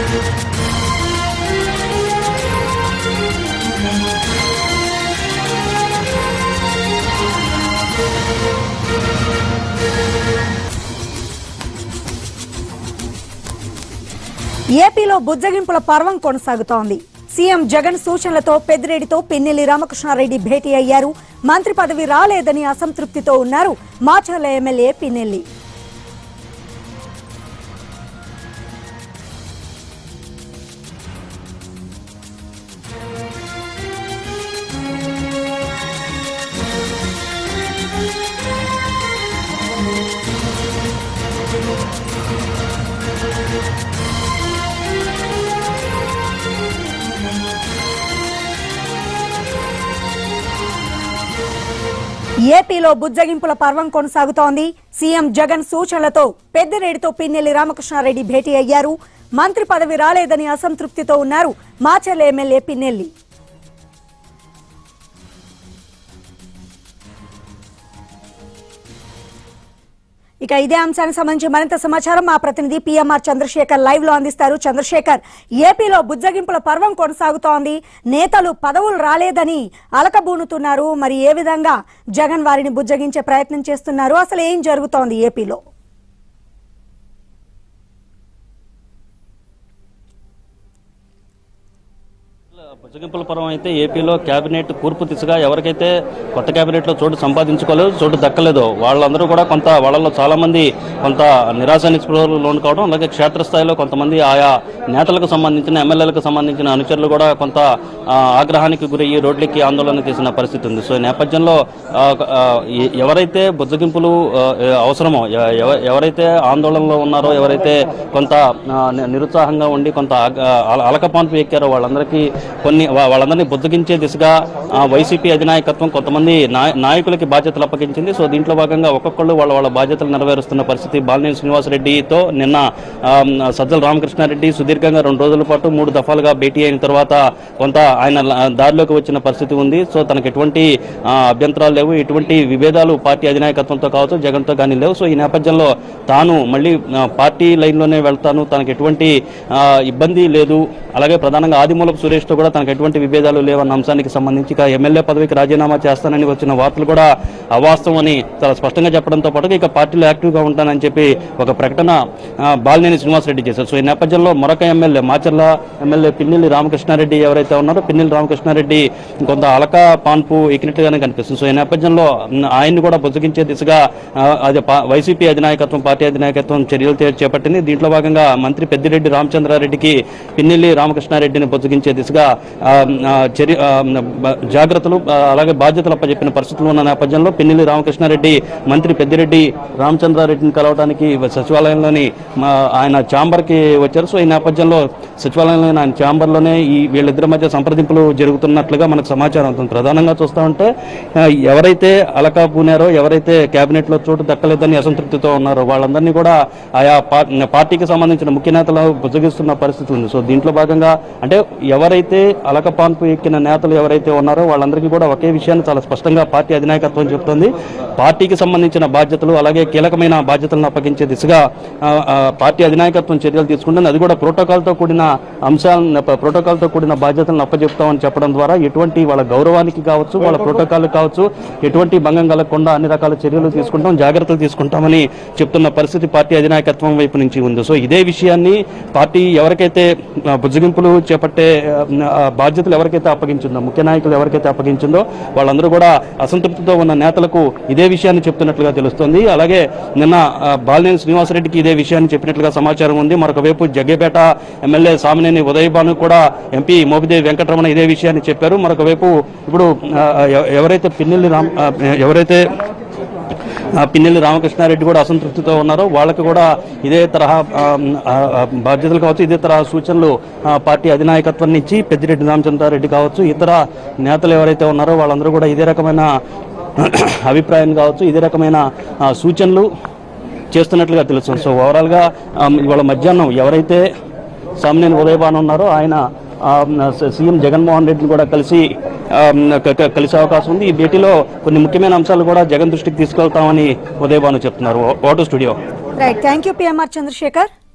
ఏపీలో బుజ్జగింపుల పర్వం కొనసాగుతోంది సీఎం జగన్ సూచనలతో పెద్దిరెడ్డితో పిన్నెల్లి రామకృష్ణారెడ్డి భేటీ అయ్యారు మంత్రి పదవి రాలేదని అసంతృప్తితో ఉన్నారు మాచర్ల ఎమ్మెల్యే పిన్నెల్లి ఏపీలో బుజ్జగింపుల పర్వం కొనసాగుతోంది సీఎం జగన్ సూచనలతో పెద్దిరెడ్డితో పిన్నెల్లి రామకృష్ణారెడ్డి భేటీ అయ్యారు మంత్రి పదవి రాలేదని అసంతృప్తితో ఉన్నారు మాచర్ల ఎమ్మెల్యే పిన్నెల్లి ఇక ఇదే అంశానికి సంబంధించి మరింత సమాచారం మా ప్రతినిధి పిఎంఆర్ చంద్రశేఖర్ లైవ్ లో అందిస్తారు చంద్రశేఖర్ ఏపీలో బుజ్జగింపుల పర్వం కొనసాగుతోంది నేతలు పదవులు రాలేదని అలకబూనుతున్నారు మరి ఏ విధంగా జగన్ వారిని బుజ్జగించే ప్రయత్నం చేస్తున్నారు అసలు ఏం జరుగుతోంది ఏపీలో బుజ్జగింపుల పరం అయితే ఏపీలో కేబినెట్ కూర్పు దిశగా ఎవరికైతే కొత్త కేబినెట్లో చోటు సంపాదించుకోలేదు చోటు దక్కలేదు వాళ్ళందరూ కూడా కొంత వాళ్ళలో చాలా మంది కొంత నిరాశ నిస్పృహలు లోను కావడం అలాగే క్షేత్రస్థాయిలో కొంతమంది ఆయా నేతలకు సంబంధించిన ఎమ్మెల్యేలకు సంబంధించిన అనుచరులు కూడా కొంత ఆ, ఆగ్రహానికి గురయ్యి రోడ్లెక్కి ఆందోళన చేసిన పరిస్థితి ఉంది సో ఈ నేపథ్యంలో ఆ, ఆ, ఎ- ఎవరైతే బుజ్జగింపులు ఆ, అవసరమో ఎ- ఎవ- ఎవరైతే ఆందోళనలో ఉన్నారో ఎవరైతే కొంత ఆ, ని- నిరుత్సాహంగా ఉండి కొంత ఆగ- ఆ, అలకపాన్పు ఎక్కారో వాళ్ళందరికీ కొన్ని వా- వాళ్ళందరినీ బుజ్జగించే దిశగా ఆ, వైసీపీ అధినాయకత్వం కొంతమంది నాయ- నాయకులకి బాధ్యతలు అప్పగించింది సో దీంట్లో భాగంగా ఒక్కొక్కళ్ళు వాళ్ళ వాళ్ళ బాధ్యతలు నెరవేరుస్తున్న పరిస్థితి బాలినేని శ్రీనివాసరెడ్డితో నిన్న ఆ, సజ్జల రామకృష్ణారెడ్డి సుదీర్ఘంగా రెండు రోజుల పాటు మూడు దఫాలుగా భేటీ అయిన తర్వాత కొంత ఆయన ల- దారిలోకి వచ్చిన పరిస్థితి ఉంది సో తనకు ఎటువంటి ఆ, అభ్యంతరాలు లేవు ఎటువంటి విభేదాలు పార్టీ అధినాయకత్వంతో కావచ్చు జగన్తో కానీ లేవు సో ఈ నేపథ్యంలో తాను మళ్ళీ ఆ, పార్టీ లైన్లోనే వెళ్తాను తనకు ఎటువంటి ఆ, ఇబ్బంది లేదు అలాగే ప్రధానంగా ఆదిమూలపు సురేష్తో కూడా తనకు ఎటువంటి విభేదాలు లేవన్న అంశానికి సంబంధించి ఇక ఎమ్మెల్యే పదవికి రాజీనామా చేస్తానని వచ్చిన వార్తలు కూడా అవాస్తవం అని చాలా స్పష్టంగా చెప్పడంతో పాటు ఇక పార్టీలో యాక్టివ్గా ఉంటానని చెప్పి ఒక ప్రకటన ఆ, బాలినేని శ్రీనివాసరెడ్డి చేశారు సో ఈ నేపథ్యంలో మరొక ఎమ్మెల్యే మాచర్ల ఎమ్మెల్యే పిన్నెల్లి రామకృష్ణారెడ్డి ఎవరైతే ఉన్నారో పిన్నెల్లి రామకృష్ణారెడ్డి కొంత అలక పాన్పు ఎక్కినట్టుగానే కనిపిస్తుంది సో ఈ నేపథ్యంలో మ్, ఆయన్ని కూడా బుజ్జగించే దిశగా ఆ, అది పా- వైసీపీ అధినాయకత్వం పార్టీ అధినాయకత్వం చర్యలు చే- చేపట్టింది దీంట్లో భాగంగా మంత్రి పెద్దిరెడ్డి రామచంద్రారెడ్డికి పిన్నెల్లి రామకృష్ణారెడ్డిని బుజ్జగించే దిశగా ఆ, ఆ, చర్య ఆ, బ- జాగ్రత్తలు ఆ, అలాగే బాధ్యతలు అప్పచెప్పిన పరిస్థితులు ఉన్న నేపథ్యంలో పిన్నెల్లి రామకృష్ణారెడ్డి మంత్రి పెద్దిరెడ్డి రామచంద్రారెడ్డిని కలవడానికి సచివాలయంలోని మా- ఆయన ఛాంబర్కి వచ్చారు సో ఈ నేపథ్యంలో సచివాలయంలోని ఆయన ఛాంబర్లోనే ఈ వీళ్ళిద్దరి మధ్య సంప్రదింపులు జరుగుతున్నట్లుగా మనకు సమాచారం అవుతుంది ప్రధానంగా చూస్తా ఉంటే ఆ, ఎవరైతే అలకా పూనారో ఎవరైతే కేబినెట్ లో చోటు దక్కలేదని అసంతృప్తితో ఉన్నారో వాళ్ళందరినీ కూడా ఆయా పా- పార్టీకి సంబంధించిన ముఖ్య నేతలు బుజ్జగిస్తున్న పరిస్థితి ఉంది సో దీంట్లో భాగంగా అంటే ఎవరైతే అలకపాన్పు ఎక్కిన నేతలు ఎవరైతే ఉన్నారో వాళ్ళందరికీ కూడా ఒకే విషయాన్ని చాలా స్పష్టంగా పార్టీ అధినాయకత్వం చెబుతోంది పార్టీకి సంబంధించిన బాధ్యతలు అలాగే కీలకమైన బాధ్యతలను అప్పగించే దిశగా ఆ, ఆ, పార్టీ అధినాయకత్వం చర్యలు తీసుకుంటుంది అది కూడా ప్రోటోకాల్తో కూడిన అంశాలను ప్రోటోకాల్తో కూడిన బాధ్యతలను అప్పచెప్తామని చెప్పడం ద్వారా ఎటువంటి వాళ్ళ గౌరవానికి కావచ్చు వాళ్ళ ప్రోటోకాల్ కావచ్చు ఎటువంటి భంగం కలగకుండా అన్ని రకాల చర్యలు తీసుకుంటాం జాగ్రత్తలు తీసుకుంటామని చెప్తున్న పరిస్థితి పార్టీ అధినాయకత్వం వైపు నుంచి ఉంది సో ఇదే విషయాన్ని పార్టీ ఎవరికైతే ఆ, బుజ్జగింపులు చేపట్టే ఆ, ఆ, బాధ్యతలు ఎవరికైతే అప్పగించిందో ముఖ్య నాయకులు ఎవరికైతే అప్పగించిందో వాళ్ళందరూ కూడా అసంతృప్తితో ఉన్న నేతలకు ఇదే విషయాన్ని చెప్తున్నట్లుగా తెలుస్తోంది అలాగే నిన్న ఆ, బాలినేని శ్రీనివాసరెడ్డికి ఇదే విషయాన్ని చెప్పినట్లుగా సమాచారం ఉంది మరొక వైపు జగ్గేపేట ఎమ్మెల్యే సామినేని ఉదయభాను కూడా ఎంపీ మోపిదేవి వెంకటరమణ ఇదే విషయాన్ని చెప్పారు మరొక వైపు ఇప్పుడు ఆ, ఎవ- ఎవరైతే పిన్నెల్లి రామ్ ఆ, ఎవరైతే ఆ, పిన్నెల్లి రామకృష్ణారెడ్డి కూడా అసంతృప్తితో ఉన్నారో వాళ్ళకి కూడా ఇదే తరహా ఆ, ఆ, ఆ, బాధ్యతలు కావచ్చు ఇదే తరహా సూచనలు ఆ, పార్టీ అధినాయకత్వం నుంచి పెద్దిరెడ్డి రామచంద్రారెడ్డి కావచ్చు ఇతర నేతలు ఎవరైతే ఉన్నారో వాళ్ళందరూ కూడా ఇదే రకమైన అభిప్రాయం కావచ్చు ఇదే రకమైన ఆ, సూచనలు చేస్తున్నట్లుగా తెలుస్తుంది సో ఓవరాల్గా ఆ, ఇవాళ మధ్యాహ్నం ఎవరైతే సామినేని ఉదయభాను ఉన్నారో ఆయన ఆ, స- సీఎం జగన్మోహన్ రెడ్డిని కూడా కలిసి ఆ, క- క- కలిసే అవకాశం ఉంది ఈ భేటీలో కొన్ని ముఖ్యమైన అంశాలు కూడా జగన్ దృష్టికి తీసుకెళ్తామని ఉదయభాను చెప్తున్నారు ఓ- ఓటో studio right thank you PMR Chandrasekhar